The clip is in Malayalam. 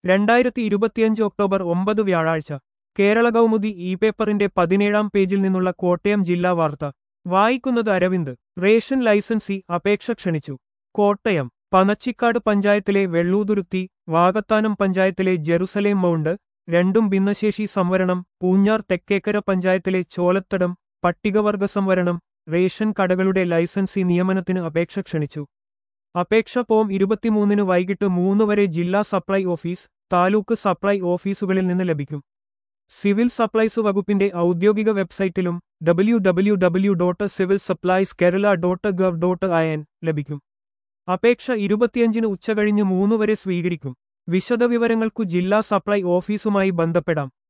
രണ്ടായിരത്തി ഇരുപത്തിയഞ്ച് ഒക്ടോബർ ഒമ്പത് വ്യാഴാഴ്ച കേരള കൗമുദി ഇ പേപ്പറിന്റെ പതിനേഴാം പേജിൽ നിന്നുള്ള കോട്ടയം ജില്ലാ വാർത്ത വായിക്കുന്നത് അരവിന്ദ് റേഷൻ ലൈസൻസി അപേക്ഷ ക്ഷണിച്ചു കോട്ടയം പനച്ചിക്കാട് പഞ്ചായത്തിലെ വെള്ളൂതുരുത്തി വാകത്താനം പഞ്ചായത്തിലെ ജെറുസലേം മൗണ്ട് രണ്ടും ഭിന്നശേഷി സംവരണം പൂഞ്ഞാർ തെക്കേക്കര പഞ്ചായത്തിലെ ചോലത്തടം പട്ടികവർഗ സംവരണം റേഷൻ കടകളുടെ ലൈസൻസി നിയമനത്തിന് അപേക്ഷ ക്ഷണിച്ചു അപേക്ഷ ഫോം ഇരുപത്തിമൂന്നിന് വൈകിട്ട് മൂന്ന് വരെ ജില്ലാ സപ്ലൈ ഓഫീസ് താലൂക്ക് സപ്ലൈ ഓഫീസുകളിൽ നിന്ന് ലഭിക്കും സിവിൽ സപ്ലൈസ് വകുപ്പിന്റെ ഔദ്യോഗിക വെബ്സൈറ്റിലും W W W dot civil supplies Kerala dot gov dot I ലഭിക്കും അപേക്ഷ ഇരുപത്തിയഞ്ചിന് ഉച്ചകഴിഞ്ഞ് മൂന്ന് വരെ സ്വീകരിക്കും വിശദവിവരങ്ങൾക്കു ജില്ലാ സപ്ലൈ ഓഫീസുമായി ബന്ധപ്പെടാം